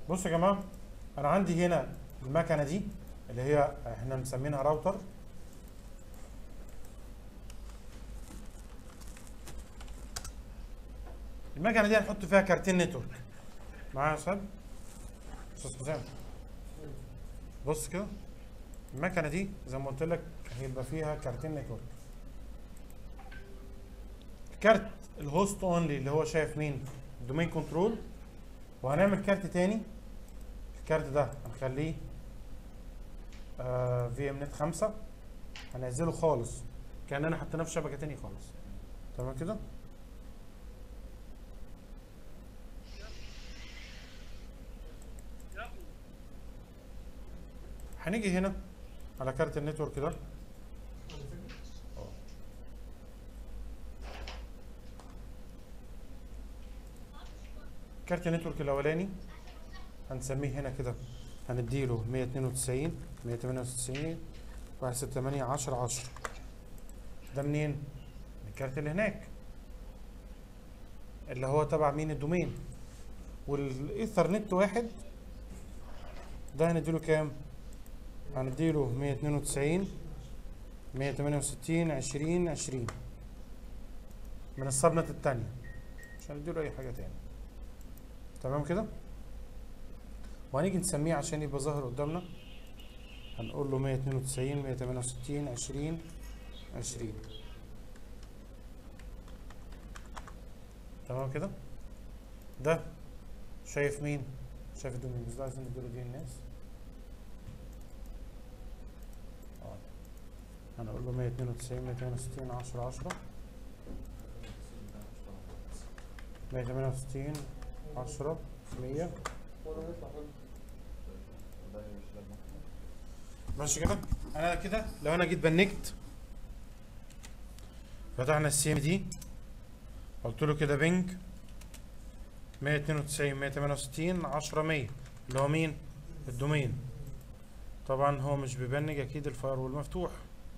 بصوا يا جماعه انا عندي هنا المكنه دي اللي هي احنا مسمينها راوتر المكنه دي هنحط فيها كارتين نتورك معايا يا استاذ استاذ حسام بص كده المكنه دي زي ما قلت لك هيبقى فيها كارتين نتورك كارت الهوست اونلي اللي هو شايف مين الدومين كنترول وهنعمل كارت تاني الكارت ده هنخليه في ام نت 5 هنعزله خالص كاننا حطيناه في شبكه تاني خالص تمام كده هنيجي هنا على كارت النتورك ده كارت النتورك الاولاني هنسميه هنا كده هنديله 192 198 168 10 10 ده منين؟ من الكارت اللي هناك اللي هو تبع مين الدومين والايثرنت واحد ده هنديله كام؟ هنديله 192 168 20 20 من السبنت التانية مش هنديله أي حاجة تاني تمام كده؟ وهنيجي نسميه عشان يبقى ظاهر قدامنا هنقول له 192 168 20 20 تمام كده؟ ده شايف مين؟ شايف الدومينز ده عايزين نديله دي الناس هنقول له 192 268 10 10 168 10 100 ماشي كده انا كده لو انا جيت بنكت فتحنا السي ام دي قلت له كده بنج 192 168 10 100 اللي هو مين الدومين طبعا هو مش بيبنج اكيد الفاير مفتوح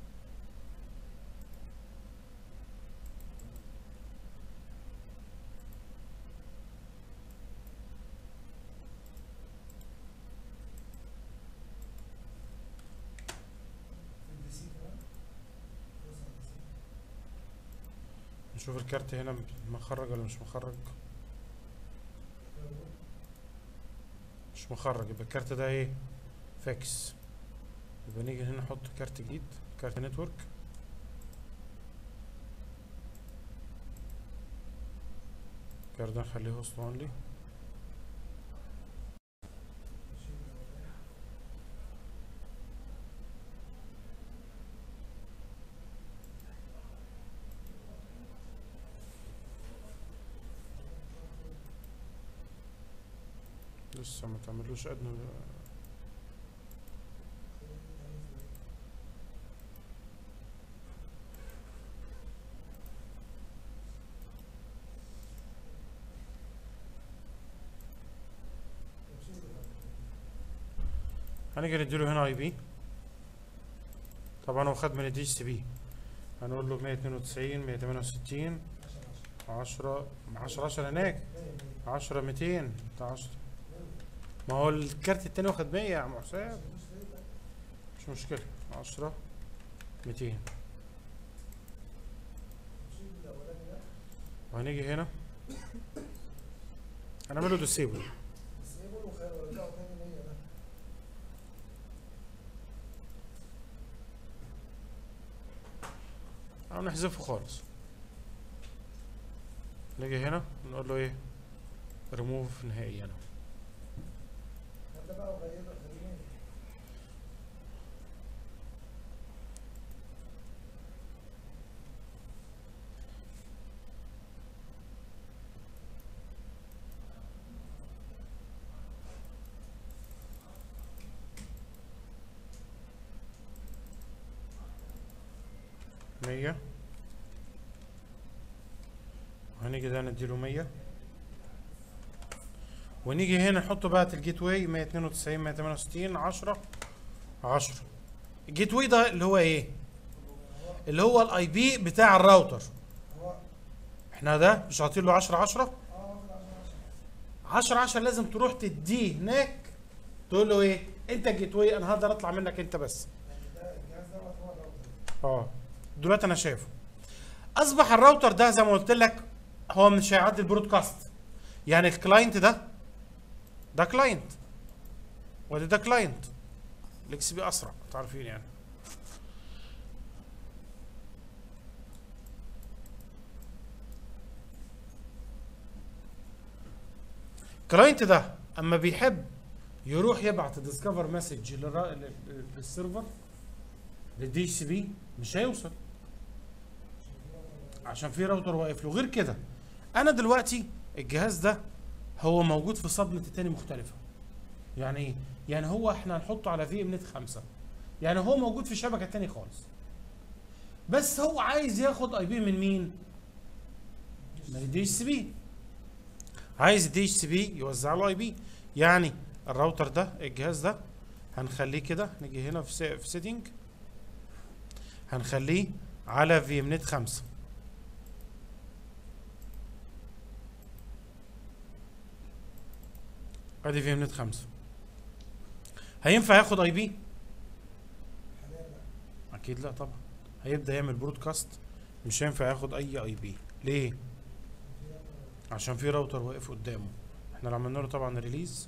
نشوف الكارت هنا مخرج ولا مش مخرج مش مخرج يبقى الكارت ده ايه فاكس يبقى نيجي هنا نحط كارت جديد كارت نتورك الكارت ده نخليه هوست اونلي لسه ما تعملوش ادنى هنيجي نديله هنا اي بي طبعا هو خد من الدي سي بي هنقول له 192 168 10 10 10 هناك 10 200 10 ما هو الكارت التاني واخد 100 يا عم حسام مش مشكلة 10 200 وهنيجي هنا هنعمله ديسيبل او نحذفه خالص نيجي هنا نقول له ايه ريموف نهائيا مية وهنيجي ده نديله مية ونيجي هنا نحط بقى الجيت واي 192 168 10 10 الجيت واي ده اللي هو ايه؟ اللي هو الاي بي بتاع الراوتر احنا ده مش عاطين له 10 10 10 10 لازم تروح تديه هناك تقول له ايه انت جيت واي انا هقدر اطلع منك انت بس يعني ده الجهاز دوت هو الراوتر اه دلوقتي انا شايفه اصبح الراوتر ده زي ما قلت لك هو مش هيعدي البرودكاست يعني الكلاينت ده ده كلاينت وده ده كلاينت الاكس بي اسرع انتوا عارفين يعني الكلاينت ده اما بيحب يروح يبعت ديسكفر مسج للسيرفر للدي سي بي مش هيوصل عشان في راوتر واقف له غير كده انا دلوقتي الجهاز ده هو موجود في صبنة تاني مختلفة يعني ايه يعني هو احنا هنحطه على في ام نت 5 يعني هو موجود في شبكة تاني خالص بس هو عايز ياخد اي بي من مين من الدي اتش سي بي عايز الدي اتش سي بي يوزع له اي بي يعني الراوتر ده الجهاز ده هنخليه كده نيجي هنا في سي- في سيتنج هنخليه على في ام نت 5 ادي في ام نت 5 هينفع ياخد اي بي حاليا لا اكيد لا طبعا هيبدا يعمل برودكاست مش هينفع ياخد اي اي بي ليه عشان في راوتر واقف قدامه احنا لو عملنا له طبعا ريليز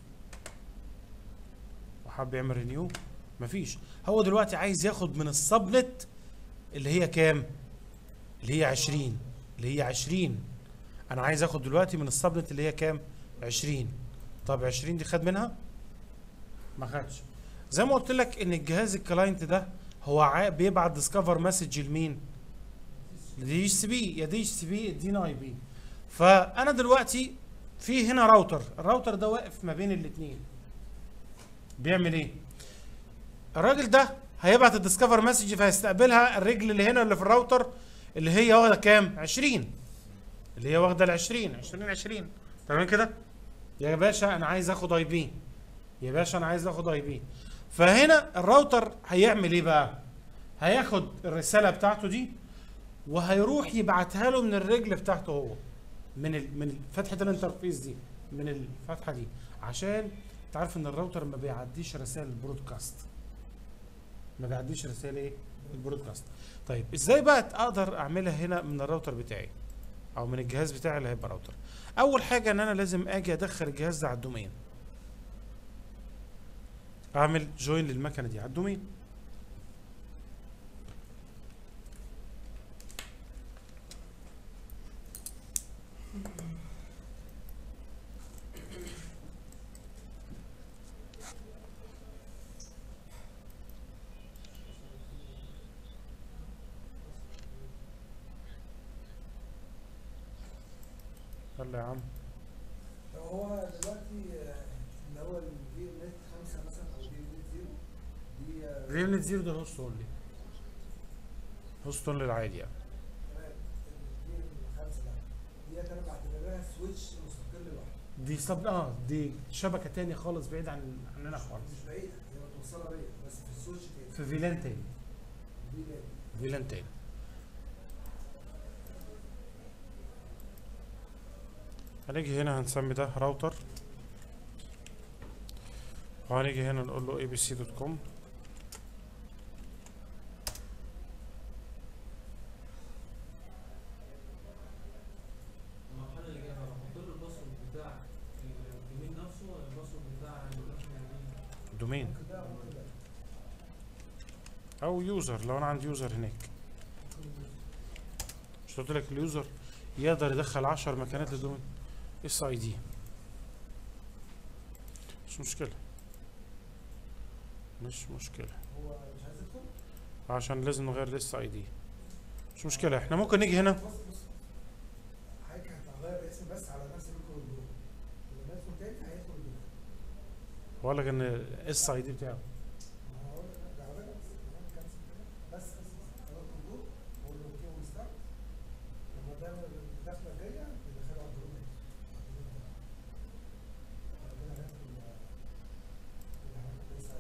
وحب يعمل رينيو مفيش هو دلوقتي عايز ياخد من السبنت اللي هي كام اللي هي 20 اللي هي 20 انا عايز اخد دلوقتي من السبنت اللي هي كام 20 طب 20 دي خد منها ما خدش زي ما قلت لك ان الجهاز الكلاينت ده هو عا- بيبعت ديسكفر مسج لمين لدي اتش سي بي يا دي اتش سي بي ادينا اي بي فانا دلوقتي في هنا راوتر الراوتر ده واقف ما بين الاثنين بيعمل ايه الراجل ده هيبعت الديسكفر مسج فهيستقبلها الرجل اللي هنا اللي في الراوتر اللي هي واخده كام 20 اللي هي واخده ال 20 20 20 تمام كده يا باشا انا عايز اخد اي بي يا باشا انا عايز اخد اي بي فهنا الراوتر هيعمل ايه بقى هياخد الرساله بتاعته دي وهيروح يبعتها له من الرجل بتاعته هو من ال... من فتحه الانترفيس دي من الفتحه دي عشان تعرف ان الراوتر ما بيعديش رسائل البرودكاست ما بيعديش رسائل ايه البرودكاست طيب ازاي بقى اقدر اعملها هنا من الراوتر بتاعي او من الجهاز بتاعي اللي هيبقى راوتر اول حاجه ان انا لازم اجي ادخل الجهاز ده على الدومين اعمل جوين للمكنه دي على الدومين يلا يا عم لو هو دلوقتي آه، اللي هو الفي نت 5 مثلا او في نت 0 دي آه، ريل نت زيرو ده هوست اونلي هوست اونلي العادي يعني تمام الفي 5 ده ديت انا بعتبرها سويتش مستقل لوحده دي سب اه دي شبكه تانية خالص بعيد عن عننا خالص مش بعيدة هي متوصلة بيا بس في السويتش تاني في فيلان تاني دي تاني فيلان تاني هنيجي هنا هنسمي ده راوتر وهنيجي هنا نقول له abc.com المرحلة اللي جاية هحط له الباسورد بتاع الدومين نفسه ولا الباسورد بتاع الدومين؟ دومين ممكن ده ممكن ده او يوزر لو انا عندي يوزر هناك مش قلت لك اليوزر يقدر يدخل 10 مكانات للدومين اس اي دي مش مشكله مش مشكله هو مش عايز يدخل عشان لازم نغير الاس اي دي مش مشكله احنا ممكن نيجي هنا بص بص حضرتك هتغير الاسم بس على نفس الكود الجروب لما يدخل تاني هيدخل الجروب بقول لك ان الاس اي دي بتاعه ما هو ده عملها بس تمام كانسل كده بس بس بس خلاص الجروب قول له اوكي وستارت لما ده الدخله الجايه يدخله على الجروب كده هيدخل الحاجات لسه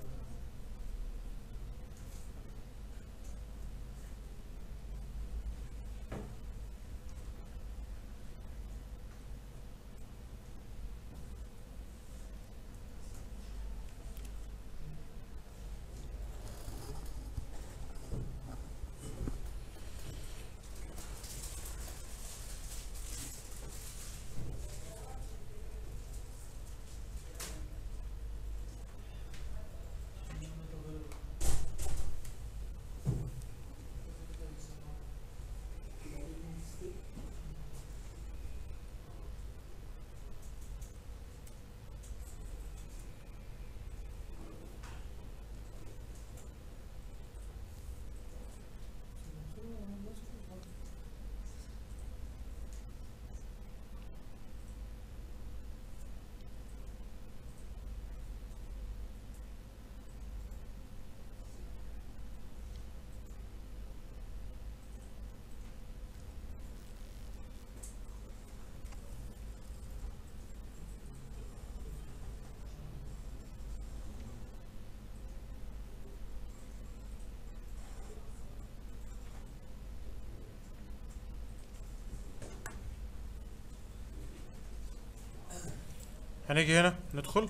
هنيجي هنا ندخل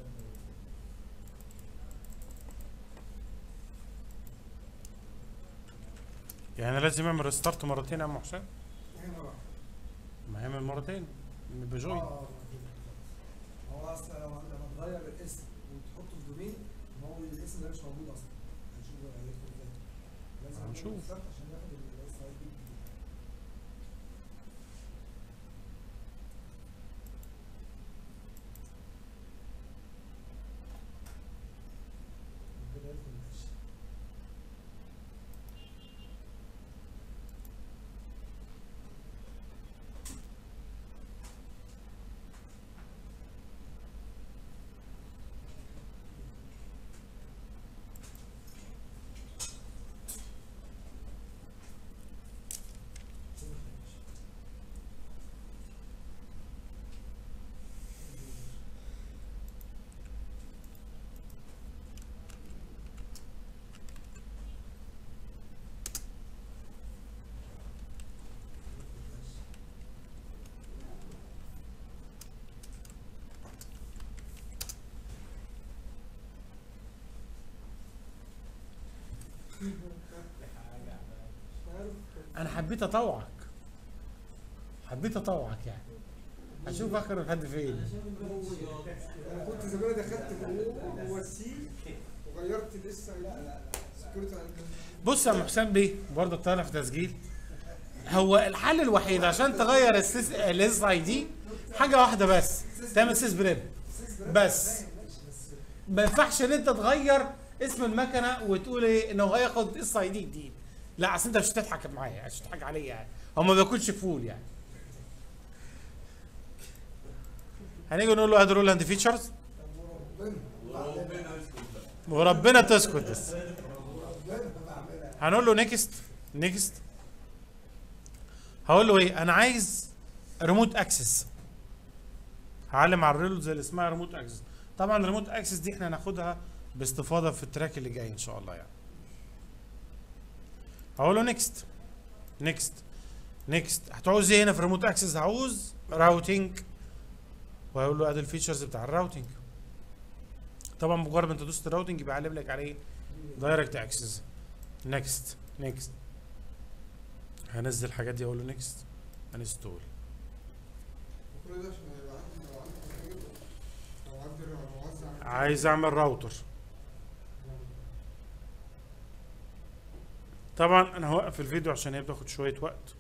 يعني لازم اعمل ريستارت مرتين يا ام حسين هنا بقى ما هي من مرتين من بجوين اه هو اصلا لو لما تغير الاسم وتحطه في دومين ما هو الاسم ده مش موجود اصلا هنشوف هيدخل ازاي لازم هنشوف. يعمل restart عشان ياخد الاس اي بي كده يدخل مفيش انا حبيت اطوعك حبيت اطوعك يعني اشوف اخر لحد فين انا شايف ان هو سيارة. انا كنت زمان دخلت جوه جوه السي وغيرت لسه لا لا لا سكيورتي بص يا ام حسام بيه برضه طالع في تسجيل هو الحل الوحيد عشان تغير الاس اي دي حاجه واحده بس تعمل سيس بريب بس ما ينفعش ان انت تغير اسم المكنه وتقول ايه انه هياخد اس اي دي جديد لا اصل انت مش هتضحك معايا مش هتضحك عليا يعني هو ما بياكلش فول يعني هنيجي نقول له اد رول اند فيتشرز وربنا تسكت بس هنقول له نيكست نيكست هقول له ايه انا عايز ريموت اكسس هعلم على الريلز اللي اسمها ريموت اكسس طبعا ريموت اكسس دي احنا هناخدها باستفاضه في التراك اللي جاي ان شاء الله يعني هقول له نيكست نيكست نيكست هتعوز ايه هنا في ريموت اكسس هعوز راوتنج وهقول له ادي الفيتشرز بتاع الراوتنج طبعا مجرد ما انت دوست الراوتنج يبقى يعلم لك عليه دايركت اكسس نيكست نيكست هنزل الحاجات دي اقول له نيكست انستول كل ده عشان يبقى عندي لو عندي تغيير او عندي موزع عايز اعمل راوتر طبعا انا هوقف الفيديو عشان هي بتاخد شويه وقت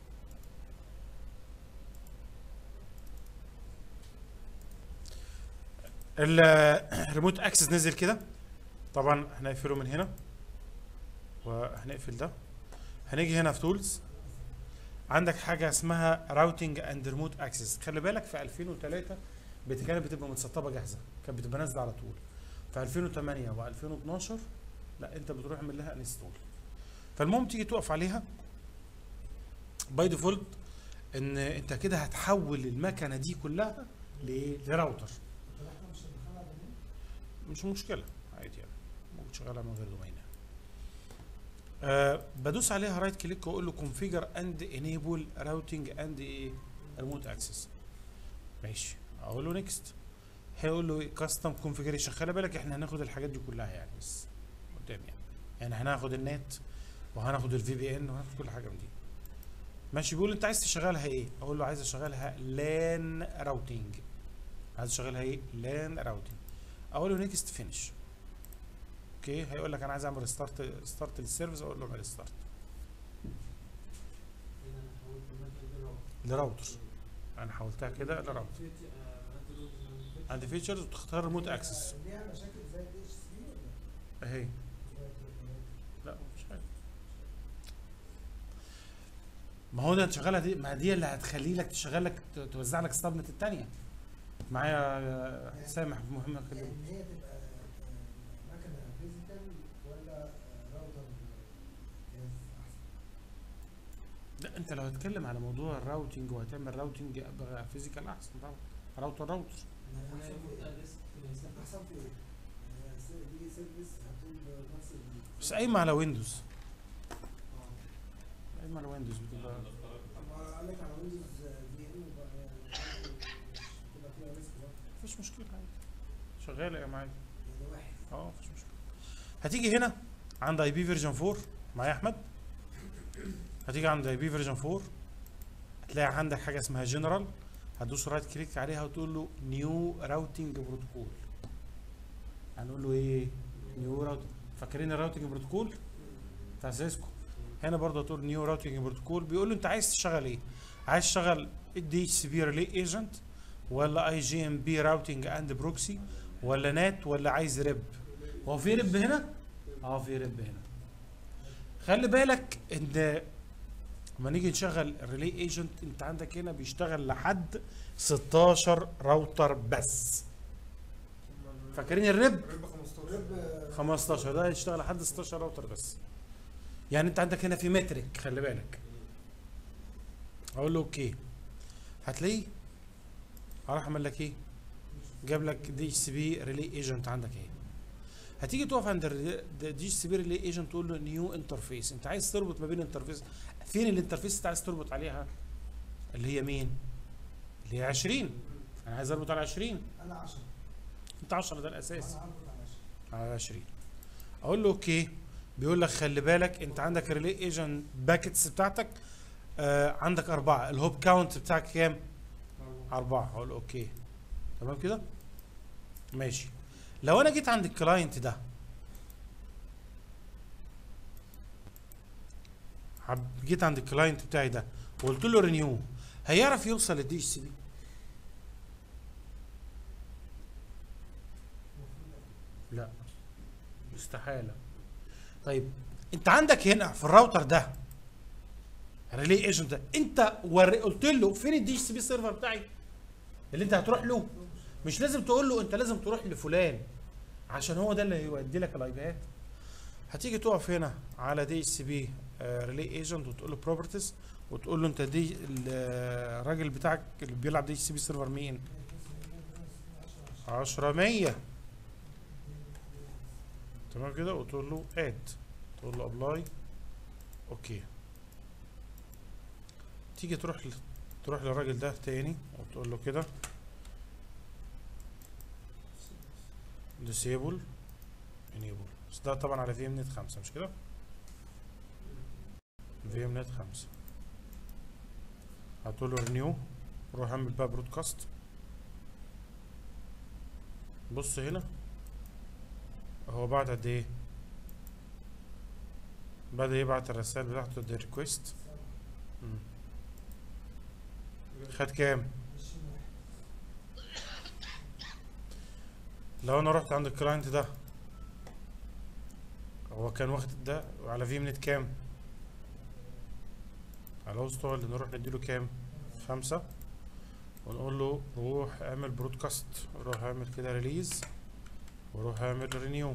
الريموت اكسس نزل كده طبعا هنقفله من هنا وهنقفل ده هنيجي هنا في تولز عندك حاجه اسمها راوتنج اند ريموت اكسس خلي بالك في 2003 بت- كانت بتبقى متسطبه جاهزه كانت بتبقى نازله على طول في 2008 و2012 لا انت بتروح اعمل لها انستول فالمهم تيجي تقف عليها باي ديفولت ان انت كده هتحول المكنه دي كلها لايه لراوتر طب احنا مش هندخلها دومين مش مشكله عادي يعني ممكن تشغلها من غير دومين يعني. آه بدوس عليها رايت كليك واقول له كونفيجر اند انيبل راوتنج اند ايه ريموت اكسس ماشي اقول له نيكست هيقول له كاستم كونفيجريشن خلي بالك احنا هناخد الحاجات دي كلها يعني بس قدام يعني يعني هناخد النت وهناخد الفي بي ان وهناخد كل حاجه من دي ماشي بيقول انت عايز تشغلها ايه اقول له عايز اشغلها لان راوتنج عايز اشغلها ايه لان راوتنج اقول له نيكست فينش اوكي هيقول لك انا عايز اعمل ستارت ستارت للسيرفيس اقول له اعمل ستارت كده انا حولت المكنه دي لراوتر. لراوتر انا حولتها كده لراوتر فيت- آه، عندي لوز- فيت- عندي فيتشرز وتختار ريموت اكسس ليها مشاكل زي الاتش سي ولا اهي زي لا مش حاجه ما هو ده تشغلها دي ما دي اللي هتخلي لك تشغل لك ت- توزع لك الصدمه الثانيه معايا آه، سامح مهم يعني كده ان هي تبقى آه، مكنه فيزيكال ولا آه، راوتر جهاز احسن لا انت لو هتتكلم على موضوع الراوتنج وهتعمل راوتنج يبقى فيزيكال احسن طبعا راوتر راوتر انا احسن قلت في ايه؟ أدرس في- احسن في ايه؟ يعني س- دي سيرفيس هتقول نفس ال- بس قايمه على ويندوز آه. قايمه على ويندوز بتبقى طب قال لك على ويندوز في ان بتبقى فيها ريسك برضه مفيش مفيش مشكله عادي شغاله يا معايا يعني واحد اه مفيش مشكله هتيجي هنا عند اي بي فيرجن 4 معايا احمد هتيجي عند اي بي فيرجن 4 هتلاقي عندك حاجه اسمها جنرال هتدوس رايت كليك عليها وتقول له نيو راوتنج بروتوكول هنقول له ايه نيو راوتنج فاكرين الراوتنج بروتوكول بتاع سيسكو هنا برضه هتقول نيو راوتنج بروتوكول بيقول له انت عايز تشتغل ايه عايز تشتغل الدي اتش سي بي ريلي ايجنت ولا اي جي ام بي راوتنج اند بروكسي ولا نات ولا عايز ريب هو في ريب هنا اه في ريب هنا خلي بالك ان لما نيجي نشغل الريلي ايجنت انت عندك هنا بيشتغل لحد 16 راوتر بس فاكرين الريب رب 15 رب 15 ده يشتغل لحد 16 راوتر بس يعني انت عندك هنا في مترك خلي بالك اقول له اوكي هتلاقيه هروح اعمل لك ايه جاب لك دي اتش سي بي ريلي ايجنت عندك ايه هتيجي تقف عند الدي اتش سي بي ريلي ايجنت تقول له نيو انترفيس انت عايز تربط ما بين انترفيس فين الانترفيس انت عايز تربط عليها اللي هي مين اللي هي 20 انا عايز اربط على 20 انا 10 انت 10 ده الاساس انا هربط على 10 على 20 اقول له اوكي بيقول لك خلي بالك انت عندك الريلي ايجنت باكيتس بتاعتك آه عندك اربعه الهوب كاونت بتاعك كام؟ اربعه اقول له اوكي تمام كده؟ ماشي لو انا جيت عند الكلاينت ده حب- جيت عند الكلاينت بتاعي ده وقلت له رينيو هيعرف يوصل للدي اتش سي بي لا استحاله طيب انت عندك هنا في الراوتر ده ريلي ايجنت ده انت ور... قلت له فين الدي اتش سي بي سيرفر بتاعي اللي انت هتروح له مش لازم تقول له انت لازم تروح لفلان عشان هو ده اللي هيودي لك الاي بيات هتيجي تقف هنا على دي اتش سي بي ريلي ايجنت وتقول له بروبرتيز وتقول له انت دي ال- الراجل بتاعك اللي بيلعب دي اتش سي بي سيرفر مين 10 100 تمام كده وتقول له اد تقول له ابلاي اوكي تيجي تروح ل... تروح للراجل ده تاني وتقول له كده disable enable بس ده طبعا على في ام نت 5 مش كده في ام نت 5 هتقول له رينيو روح اعمل بقى برودكاست بص هنا هو بعد قد ايه بدأ يبعت الرسائل بتاعته دي ريكويست خد كام 20 واحد لو انا رحت عند الكلاينت ده هو كان واخد ده على في منت كام على وسطه اللي نروح نديله كام خمسة ونقول له روح اعمل برودكاست روح اعمل كده ريليز وروح اعمل رينيو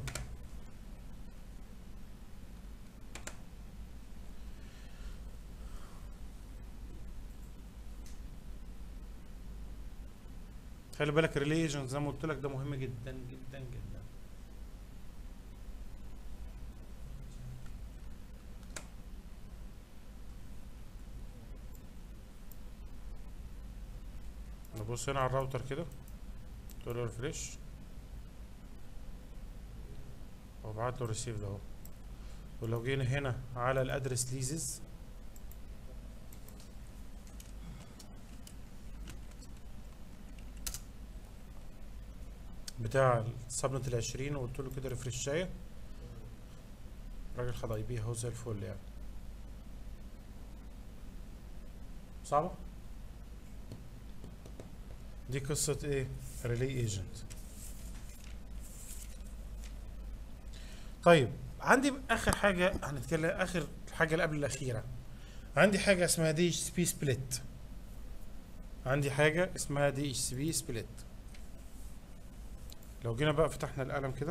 خلي بالك الريلي ايجنت زي ما قلت لك ده مهم جدا جدا جدا نبص هنا على الراوتر كده تقول له ريفريش وابعت له ريسيف ده اهو ولو جينا هنا على الادرس ليزز بتاع السبنت العشرين وقلت له كده ريفرشاية الراجل خد اي بي اهو زي الفل يعني صعبة؟ دي قصة ايه؟ ريلي ايجنت طيب عندي اخر حاجة هنتكلم اخر حاجة اللي قبل الاخيرة عندي حاجة اسمها دي اتش بي سبليت عندي حاجة اسمها دي اتش بي سبليت لو جينا بقى فتحنا القلم كده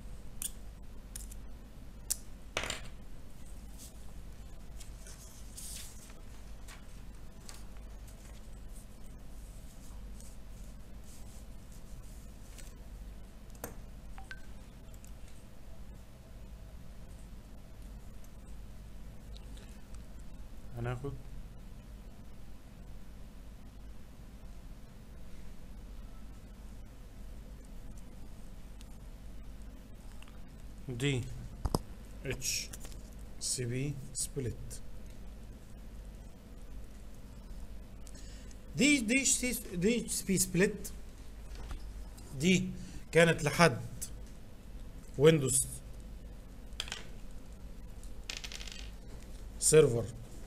هناخد دي اتش سي بي سبليت دي دي اتش سي دي اتش سي بي سبليت دي كانت لحد ويندوز سيرفر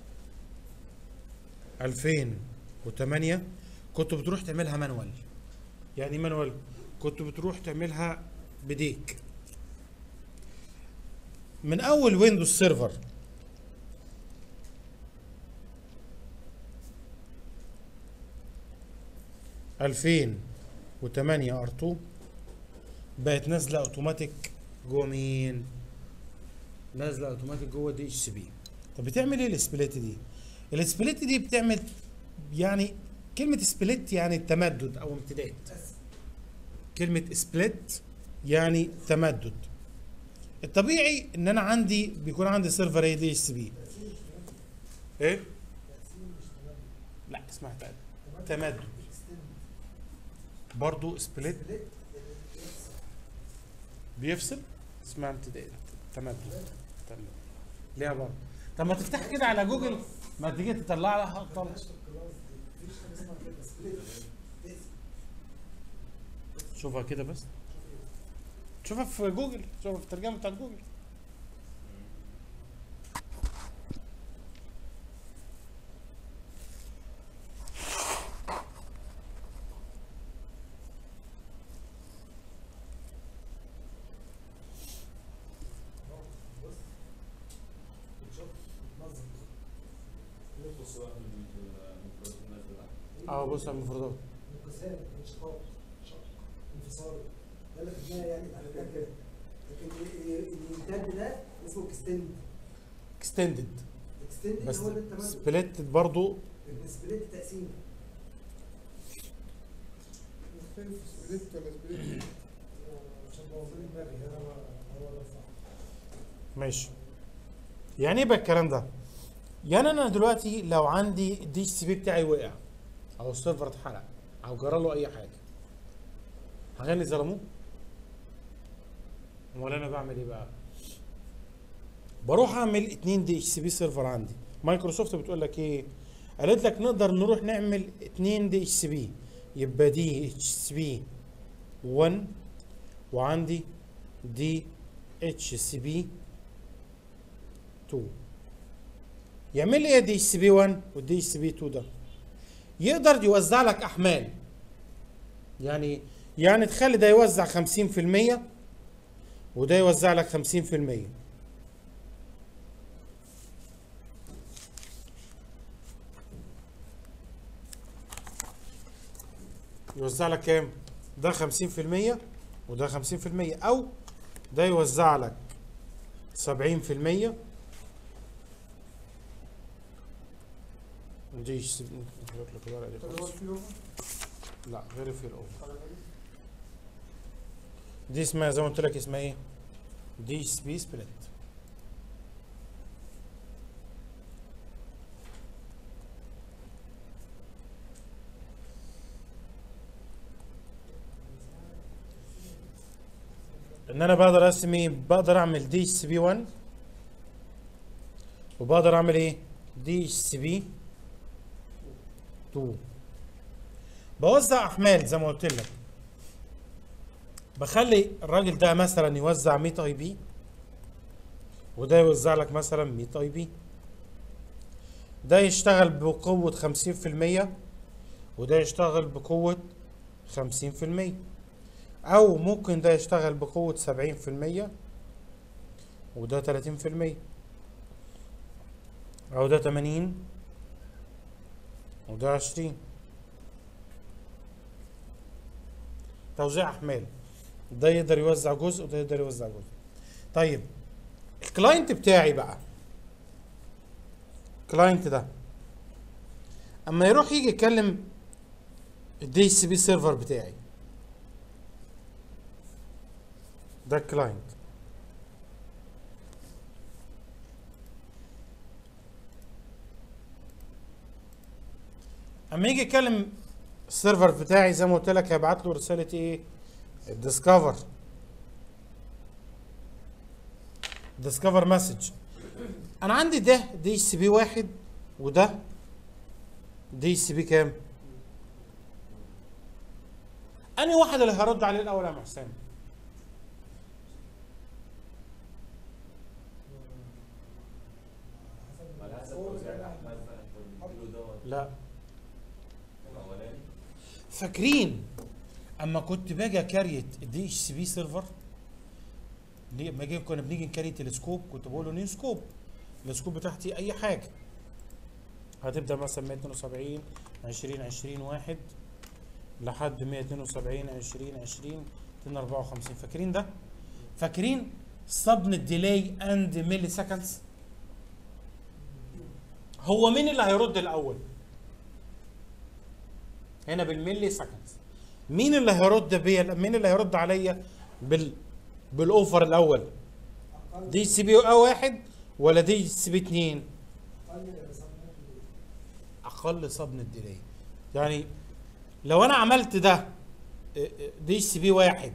2008 كنت بتروح تعملها مانوال يعني مانوال كنت بتروح تعملها بديك من اول ويندوز سيرفر ألفين وتمانية ار 2 بقت نازلة اوتوماتيك جوه مين؟ نازلة اوتوماتيك جوه دي اتش سي بي طب بتعمل ايه السبليت دي؟ السبليت دي بتعمل يعني كلمة سبليت يعني تمدد او امتداد كلمة سبليت يعني تمدد الطبيعي ان انا عندي بيكون عندي سيرفر اي دي اس بي ايه تقسيم مش تمدد لا اسمها تمدد تمدد تمدد. extend. برضو سبليت split يعني يفصل. بيفصل اسمها امتداد تمدد تمدد ليها برضه طب ما تفتح كده على جوجل ما تيجي تطلع لها طلع ملهاش في الكلاس دي. مفيش حاجه اسمها كده split. تقسم. شوفها كده بس شوف ايه. شوفها في جوجل شوفها في الترجمه بتاعت جوجل بص بتشوف بتنظم بص بقى من المفردات النازله ده اه بص على المفردات انقسام انشقاق شق انفصال ده اللي في الدنيا يعني تعريفات كده لكن ال- ال- الامتداد ده اسمه اكستند اكستندد اكستند بس هو اللي التمدد سبليت برضو السبليت تقسيم مختلف سبليت ولا سبليت عشان بوظلي دماغي انا ما- هو ده صح ماشي يعني ايه بقى الكلام ده يعني انا دلوقتي لو عندي الدي اتش سي بي بتاعي وقع او السيرفر اتحرق او جرى له اي حاجه هغني ظلموه امال انا بعمل ايه بقى بروح اعمل اتنين دي اتش سي بي سيرفر عندي مايكروسوفت بتقول لك ايه قالت لك نقدر نروح نعمل اتنين دي اتش سي بي يبقى دي اتش سي بي 1 وعندي دي اتش سي بي 2 يعمل لي ايه دي اتش سي بي 1 والدي اتش سي بي 2 ده يقدر يوزع لك احمال يعني يعني تخلي ده يوزع 50% وده يوزع لك 50% يوزع لك كام؟ ده 50% وده 50% او ده يوزع لك 70% دي ش- نغير لك الورقة دي طب هو خالص. في لا غير في الاول دي اسمها زي ما قلت لك اسمها ايه؟ دي سبي سبليت ان انا بقدر اقسم ايه؟ بقدر اعمل دي اس بي 1 وبقدر اعمل ايه؟ دي اس بي 2 بوزع احمال زي ما قلت لك بخلي الراجل ده مثلا يوزع 100 اي بي وده يوزع لك مثلا 100 اي بي ده يشتغل بقوة 50% وده يشتغل بقوة 50% أو ممكن ده يشتغل بقوة 70% وده 30% أو ده 80 وده 20 توزيع أحمال ده يقدر يوزع جزء وده يقدر يوزع جزء طيب الكلاينت بتاعي بقى الكلاينت ده اما يروح يجي يكلم الدي سي بي سيرفر بتاعي ده الكلاينت اما يجي يكلم السيرفر بتاعي زي ما قلت لك هيبعت له رساله ايه الديسكفر ديسكفر مسج انا عندي ده دي اتش سي بي واحد وده دي اتش سي بي كام؟ انهي واحد اللي هرد عليه الاول يا محسن؟ على حسب توزيع الاحمال بقى انت بتديله دوت لا الاولاني فاكرين اما كنت باجي اكريت الدي اتش سي بي سيرفر ليه- لما جي كنا بنيجي نكري تلسكوب كنت بقول له نيو سكوب السكوب بتاعتي اي حاجه هتبدا مثلا 172 20 20 واحد لحد 172 20 20 254 فاكرين ده؟ فاكرين سبن ديلي اند ميلي سكندز هو مين اللي هيرد الاول؟ هنا بالملي سكندز مين اللي هيرد بيا مين اللي هيرد عليا بال بالاوفر الاول اقل دي سي بي او واحد ولا دي سي بي اتنين اقل صبنا اقل صبن الديلي يعني لو انا عملت ده دي سي بي واحد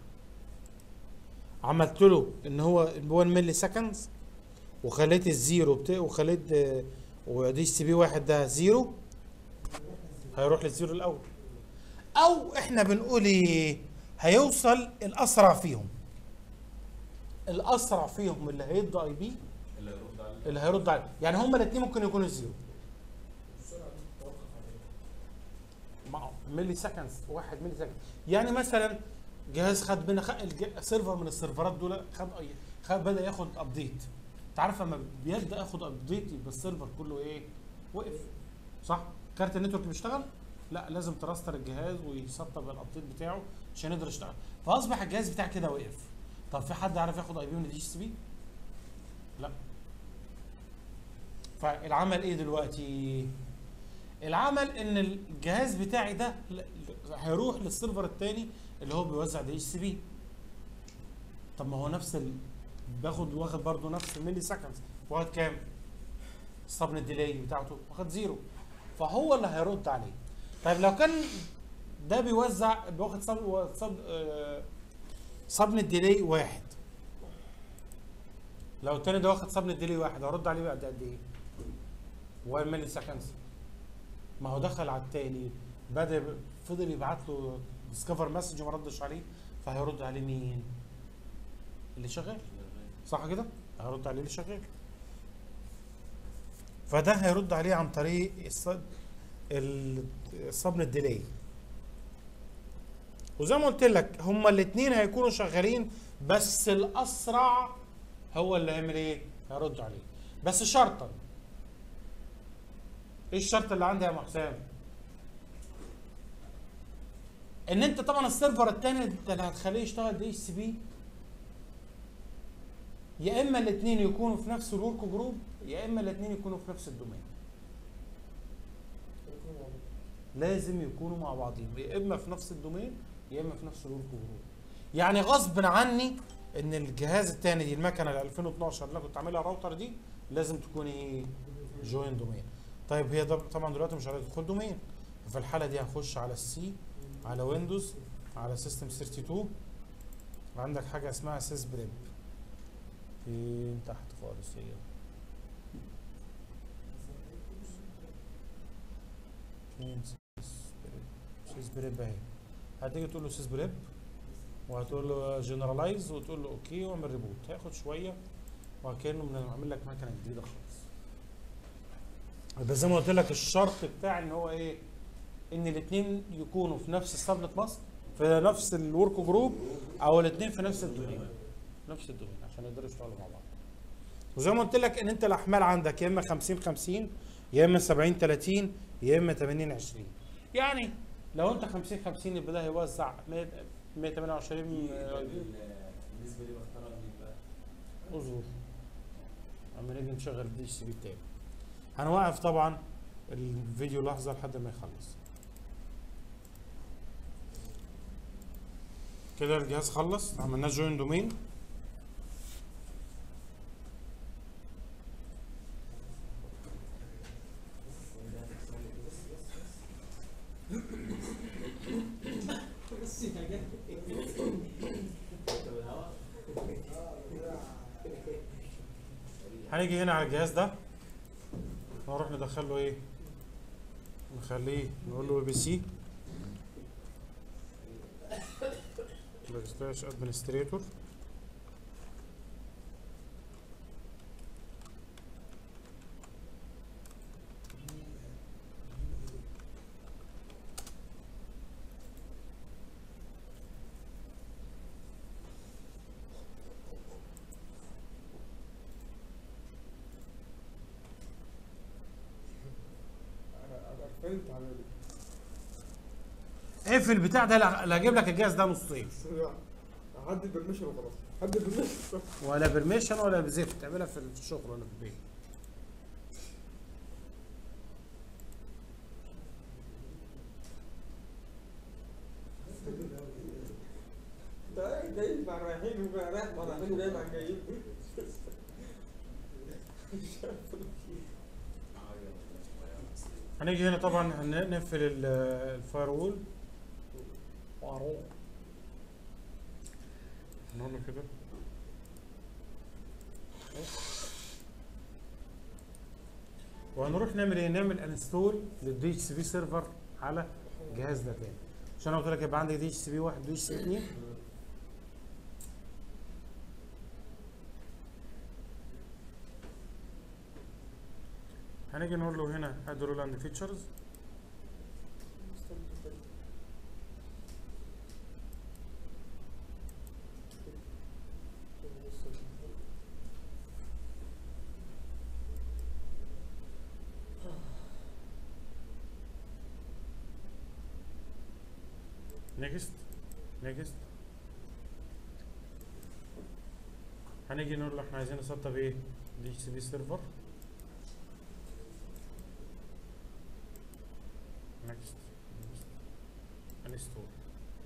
عملت له ان هو 1 ملي سكندز وخليت الزيرو بتا... وخليت آه، ودي سي بي واحد ده زيرو هيروح للزيرو الاول او احنا بنقول ايه هيوصل الاسرع فيهم الاسرع فيهم اللي هيدي اي بي اللي هيرد عليه اللي هيرد عليه يعني هما الاثنين ممكن يكونوا زيرو السرعه دي بتتوقف على ايه؟ مع ملي سكندز واحد ملي سكند يعني مثلا جهاز خد من خ... الج- سيرفر من السيرفرات دول خد اي خد بدا ياخد ابديت انت عارف لما بيبدا ياخد ابديت يبقى السيرفر كله ايه وقف صح كارت النتورك بيشتغل لا لازم تراستر الجهاز ويسطب الابديت بتاعه عشان يقدر يشتغل فاصبح الجهاز بتاعك كده وقف طب في حد عارف ياخد اي بي من الدي سي بي لا فالعمل ايه دلوقتي العمل ان الجهاز بتاعي ده ل- ل- هيروح للسيرفر التاني اللي هو بيوزع دي اتش سي بي طب ما هو نفس ال... باخد واخد برضه نفس الملي سكندز واخد كام؟ الصبن الديلي بتاعته واخد زيرو فهو اللي هيرد عليه طيب لو كان ده بيوزع بياخد صب صب آه، صبن الديلي واحد لو التاني ده واخد صبن الديلي واحد هرد عليه بعد قد ايه؟ 1 ملي سكندز ما هو دخل على التاني بدا ب- فضل يبعت له ديسكفر مسج وما ردش عليه فهيرد عليه مين؟ اللي شغال صح كده؟ هيرد عليه اللي شغال فده هيرد عليه عن طريق الص- ال- الصبن الديلي وزي ما قلت لك هما الاثنين هيكونوا شغالين بس الاسرع هو اللي هيعمل ايه؟ هيرد عليه بس شرطا ايه الشرط اللي عندي يا ابو حسام؟ ان انت طبعا السيرفر الثاني انت اللي هتخليه يشتغل دي اتش سي بي يا اما الاثنين يكونوا في نفس الورك جروب يا اما الاثنين يكونوا في نفس الدومين يكونوا مع بعض. لازم يكونوا مع بعضهم يا اما في نفس الدومين يا اما في نفس الورك جروب يعني غصب عني ان الجهاز الثاني دي المكنه ال 2012 اللي أنا كنت عاملها راوتر دي لازم تكون ايه جوين دومين طيب هي ده طبعا دلوقتي مش هتدخل دومين ففي الحاله دي هخش على السي على ويندوز على سيستم 32 وعندك حاجه اسمها سيس بريب فين تحت خالص هي فين سيس بريب سيس بريب اهي هتيجي تقول له سيس بريب وهتقول له جنرالايز وتقول له اوكي واعمل ريبوت هياخد شويه وكانه بنعمل لك مكنه جديده خالص بس زي ما قلت لك الشرط بتاع ان هو ايه ان الاثنين يكونوا في نفس السبنت مصر في نفس الورك جروب او الاثنين في نفس الدومين نفس الدومين عشان يقدروا يشتغلوا مع بعض وزي ما قلت لك ان انت الاحمال عندك يا اما 50 50 يا اما 70 30 يا اما 80 20 يعني لو انت 50 50 يبقى ده هيوزع 100 128 آه، بالنسبه لي بختارها مين بقى؟ اصبر اما نيجي نشغل الدي اتش سي بي بتاعي هنوقف طبعا الفيديو لحظه لحد ما يخلص كده الجهاز خلص عملناه جوين دومين بس يا جدع انت بالهوا اه هنيجي هنا على الجهاز ده نروح ندخل له ايه نخليه نقول له بي سي باك سلاش ادمنستريتور انا انا قفلت على ال- اقفل البتاع ده لا لا اجيب لك الجهاز ده نصين اعدي البرميشن وخلاص عدي البرميشن ولا برميشن ولا بزفت تعملها في الشغل ولا في البيت ده جاي مع رايحين ورايح مع رايحين وجاي مع جايين هنيجي هنا طبعا هن- نقفل ال- الفاير وول نقول له كده وهنروح نعمل ايه نعمل انستول للدي اتش سي بي سيرفر على الجهاز ده تاني عشان انا قلت لك يبقى عندي دي اتش سي بي 1 ودي اتش سي بي 2 هنيجي نقول له هنا اد رول اند فيتشرز نيكست نيكست هنيجي نقول له احنا عايزين نسطب ايه دي اتش سي بي سيرفر نيكست انستول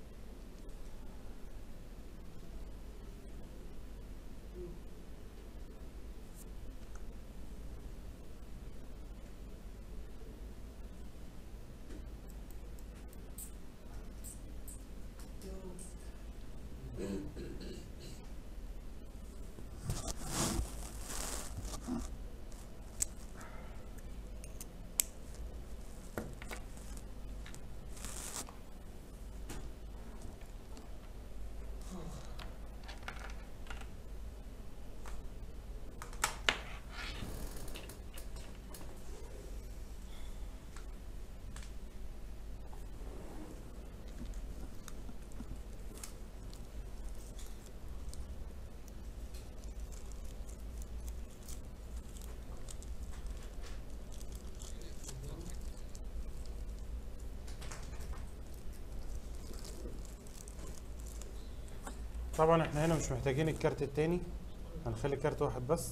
طبعا احنا هنا مش محتاجين الكارت التاني هنخلي كارت واحد بس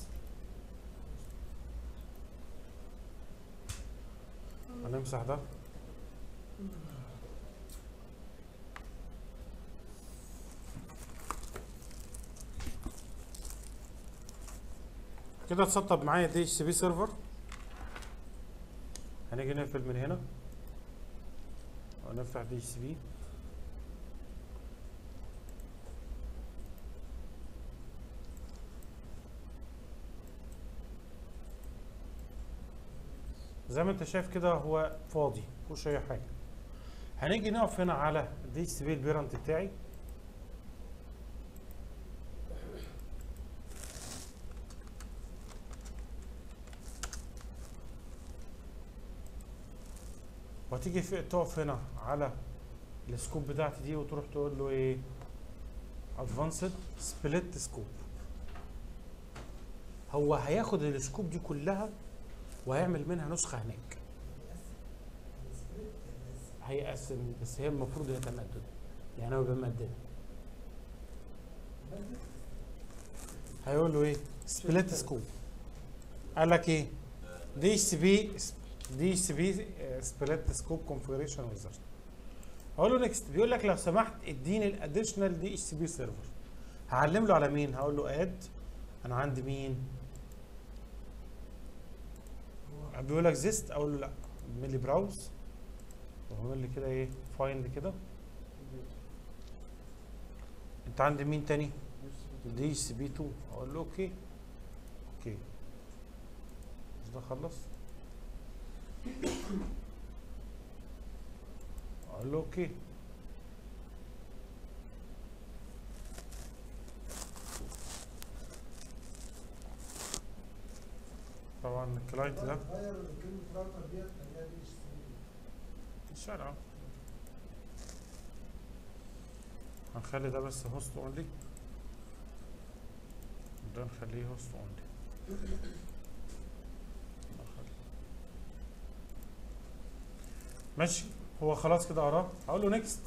هنمسح ده كده اتسطب معايا دي اتش سي بي سيرفر هنيجي نقفل من هنا ونفتح دي اتش سي بي زي ما انت شايف كده هو فاضي مفيهوش اي حاجه هنيجي نقف هنا على دي اتش بي البيرنت بتاعي وهتيجي في تقف هنا على السكوب بتاعتي دي وتروح تقول له ايه ادفانسد سبليت سكوب هو هياخد السكوب دي كلها وهيعمل منها نسخه هناك هيقسم بس هي المفروض هي تمدد يعني هو بيمددها هيقول له ايه سبليت سكوب قال لك ايه دي اتش بي دي اتش بي سبليت سكوب كونفيجريشن ويزرد هقول له نكست بيقول لك لو سمحت اديني الاديشنال دي اتش بي سيرفر هعلم له على مين هقول له اد انا عندي مين بيقول لك زيست اقول له لا اعمل لي براوز واعمل لي كده ايه فايند كده انت عندي مين تاني دي سي بي 2 اقول له اوكي اوكي مش ده خلص اقول له اوكي طبعا الكلاينت ده غير كلمة راوتر ديت خليها دي اتش سي بي الشارع هنخلي ده بس هوست اونلي ده نخليه هوست اونلي ماشي هو خلاص كده قراه هقول له نيكست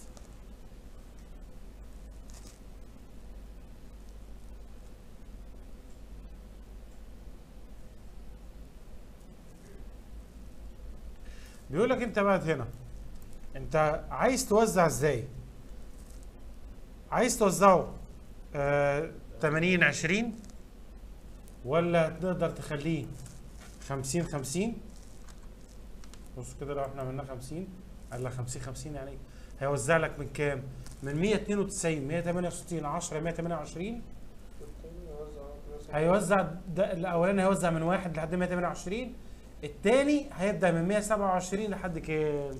بيقول لك انت بقى هنا انت عايز توزع ازاي عايز توزعه آه 80 20 ولا تقدر تخليه 50 50 بص كده لو احنا عملنا 50 قال لك 50 50 يعني هيوزع لك من كام؟ من 192 168 10 128 هيوزع ده الاولاني هيوزع من واحد لحد 128 الثاني هيبدا من 127 لحد كام؟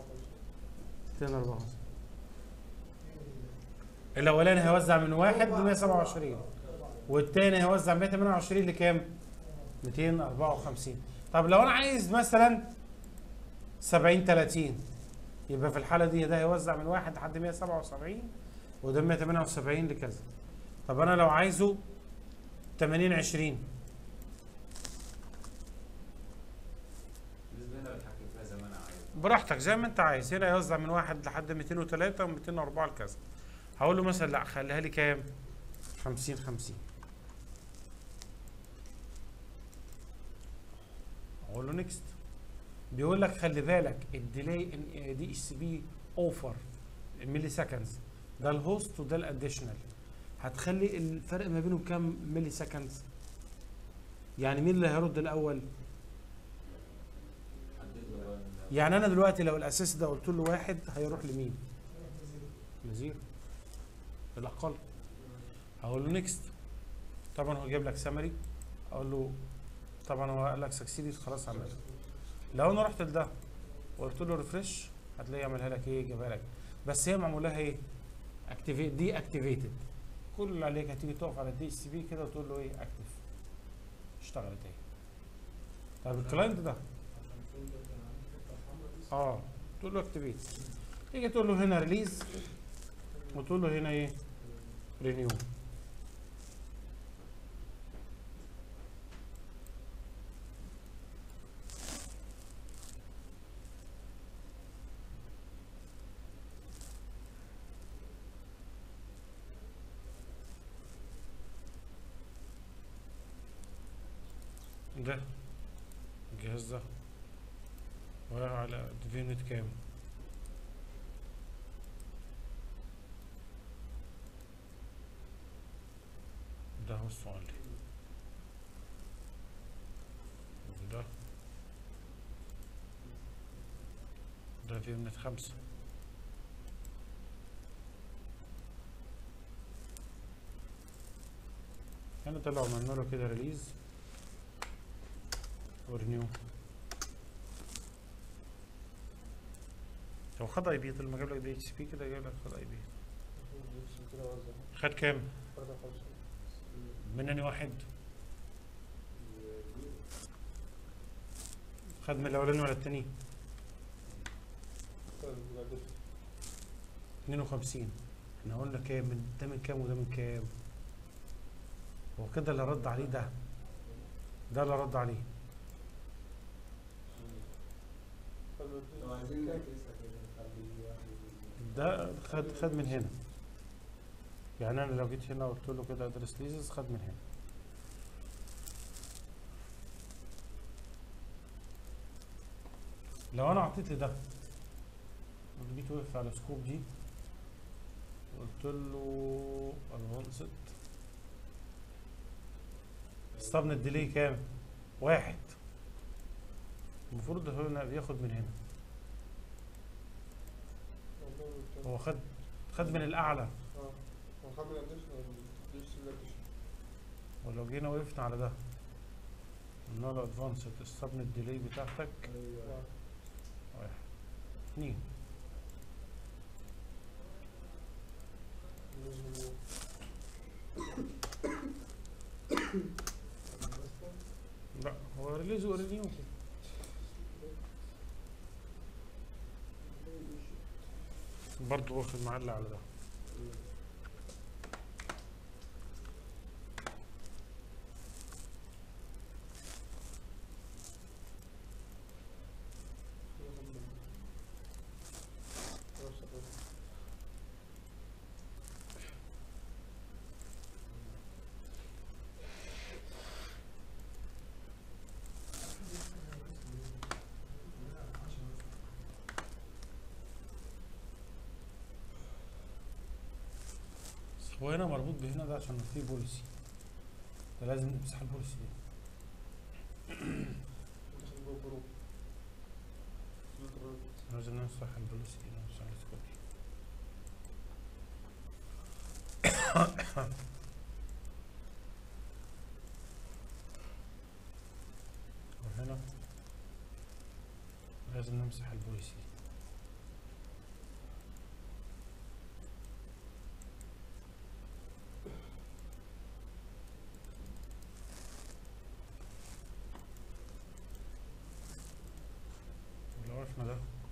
254 الاولاني هيوزع من واحد ل 127 والثاني هيوزع من 128 لكام؟ 254 طب لو انا عايز مثلا 70 30 يبقى في الحاله دي ده هيوزع من واحد لحد 177 وده 178 لكذا طب انا لو عايزه 80 20 بالنسبه لنا بتحكم فيها زي ما انا عايز براحتك زي ما انت عايز هنا يوزع من واحد لحد 203 و 204 لكذا هقول له مثلا لا خليها لي كام 50 50 اقول له نيكست بيقول لك خلي بالك الديلي دي اتش بي اوفر ملي سكندز ده الهوست وده الاديشنال هتخلي الفرق ما بينهم كام ملي سكندز يعني مين اللي هيرد الاول حدد له بقى ال- يعني انا دلوقتي لو الاساس ده قلت له واحد هيروح لمين لزيرو الاقل هقول له نيكست طبعا هو جايب لك سمري اقول له طبعا هو قال لك سكسيدي خلاص عملها لو انا رحت لده وقلت له ريفرش هتلاقيه يعملها لك ايه جابها لك بس هي معمول لها ايه اكتيفيت دي اكتيفيتد كل اللي عليك هتيجي تقف على الدي اتش سي بي كده وتقول له ايه اكتف اشتغلت اهي طب الكلاينت ده اه تقول له اكتيفيت تيجي تقول له هنا ريليز وتقول له هنا ايه رينيو ده الجهاز ده واقع على ديفينت كام ده هو السؤال ده ده في يونت خمسة هنا ده لو عملنا له كده ريليز ورينيو هو خد اي بي طول ما جاب لك دي اتش بي كده جاب لك خد اي بي خد كام؟ من اني واحد خد من الاولاني ولا التاني؟ 52 احنا قلنا كام من ده من كام وده من كام هو كده اللي رد عليه ده ده اللي رد عليه لو عايزين نعكسها كده نخلي واحد ده خد خد من هنا يعني انا لو جيت هنا وقلت له كده ادرس ليزز خد من هنا لو انا اعطيت لي ده وجيت وقفت على سكوب دي وقلت له ادفانسد استبن الديلي كام؟ واحد المفروض هنا بياخد من هنا هو خد خد من الاعلى اه هو خد من additional دي اتش بي additional. ولو جينا وقفنا على ده النال ادفانسد السبن الديلي بتاعتك ايوه واحد اتنين لا هو ريليز ورينيو برضه واخد معلق على ده بس هو هنا مربوط بهنا ده عشان في بوليسي ده لازم نمسح البوليسي دي لازم نمسح البوليسي دي نمسح السكوتي وهنا لازم نمسح البوليسي دي لو عرفنا ده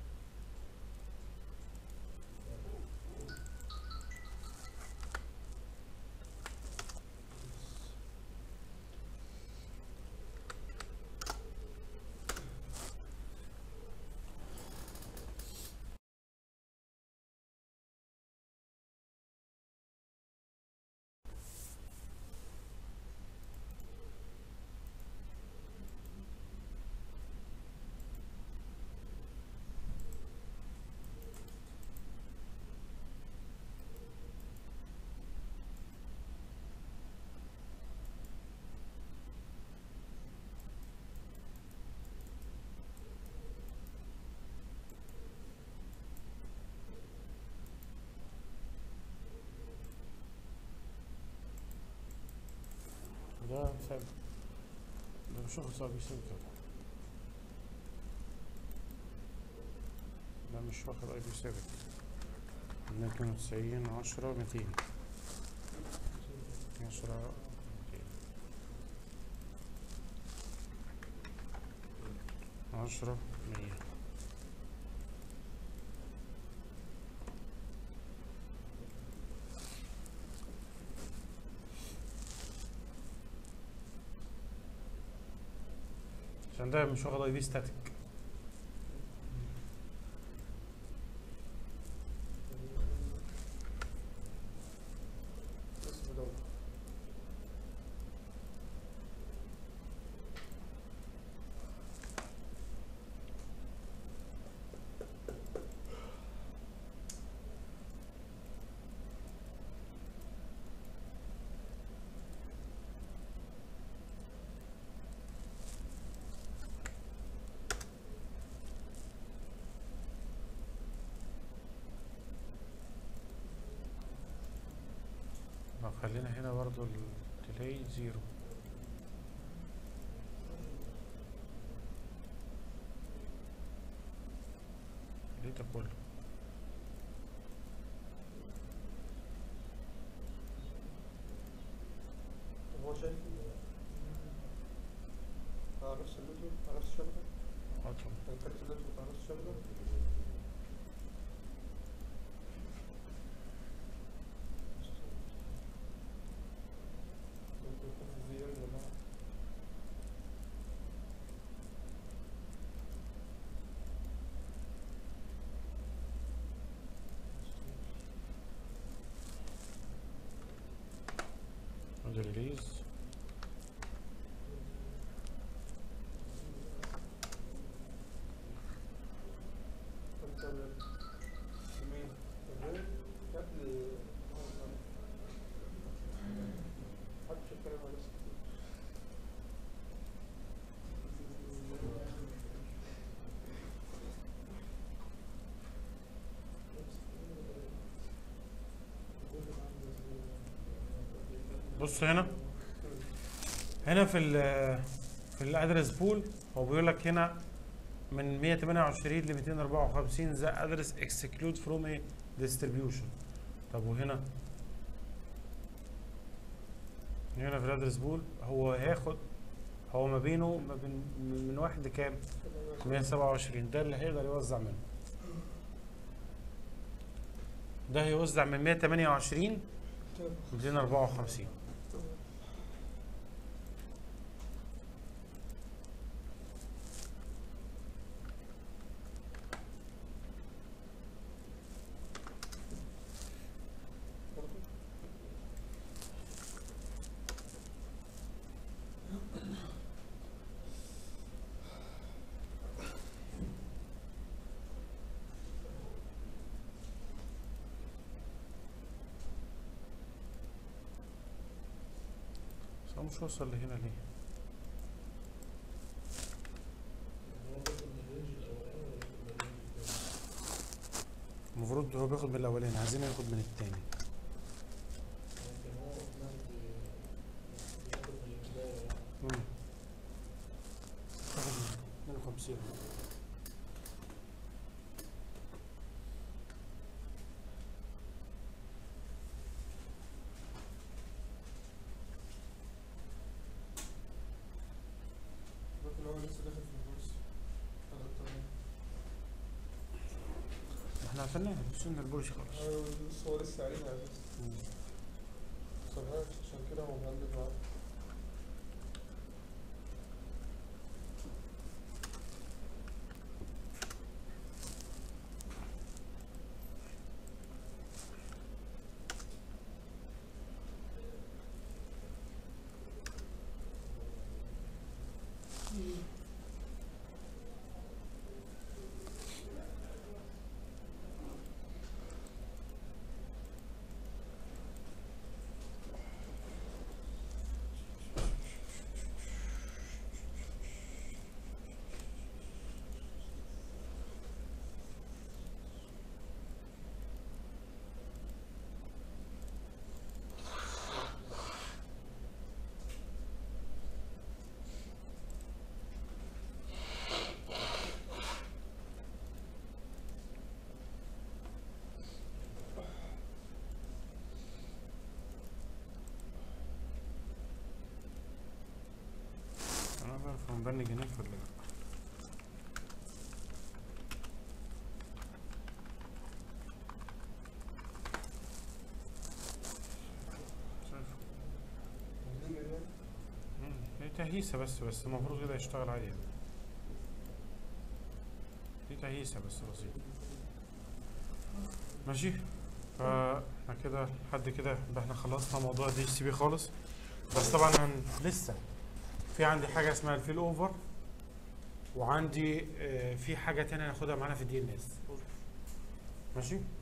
وده ثابت ده مش واخد صار بيساوي كده ده مش واخد اي بي ثابت من اتنين وتسعين عشرة ميتين عشرة ميتين عشرة مية عشان ده مش واخد اي بي ستاتيك لو خلينا هنا برضو الديلي زيرو ليه ده كله هو شايف على نفس اللوتو على نفس الشبكة عطل كان كارت اللوتو على نفس الشبكة ممكن يكون في في ام ولا لا. وده ريليز كنت ال- مين؟ الريل قبل محدش يتكلم على نفسه كتير. بص هنا هنا في ال في الادرس بول هو بيقول لك هنا من 128 ل 254 ذا ادرس اكسكلود فروم ايه ديستريبيوشن طب وهنا هنا في الادرس بول هو هياخد هو ما بينه ما بين من واحد لكام 127 ده اللي هيقدر يوزع منه ده هيوزع من 128 ل 254 بس هو مش وصل لهنا ليه هو بياخد من الرينج الاولاني ولا بياخد من الرينج التاني؟ المفروض هو بياخد من الاولاني عايزين ياخد من التاني يمكن هو اوتوماتيك بياخد من البدايه يعني مم. ياخد من 52 لكن هو لسه داخل في الكورس على الطريق. احنا قفلناها وصلنا البرج خلاص أيوة، بس هو لسه علينا على فكرة. مم. مصرهاش عشان كده هو مهندل معاه انا بعرف هو مبني جناف ولا لا شايف مهندل يعني مم. هي تهيسة بس بس المفروض كده يشتغل عادي يعني. دي تهيسة بس بسيطة ماشي فاحنا كده لحد كده يبقى احنا خلصنا موضوع دي سي بي خالص بس طبعا هن... لسه في عندي حاجة اسمها الفيل اوفر وعندي آه، في حاجة تانية هناخدها معانا في الدي ان اس ماشي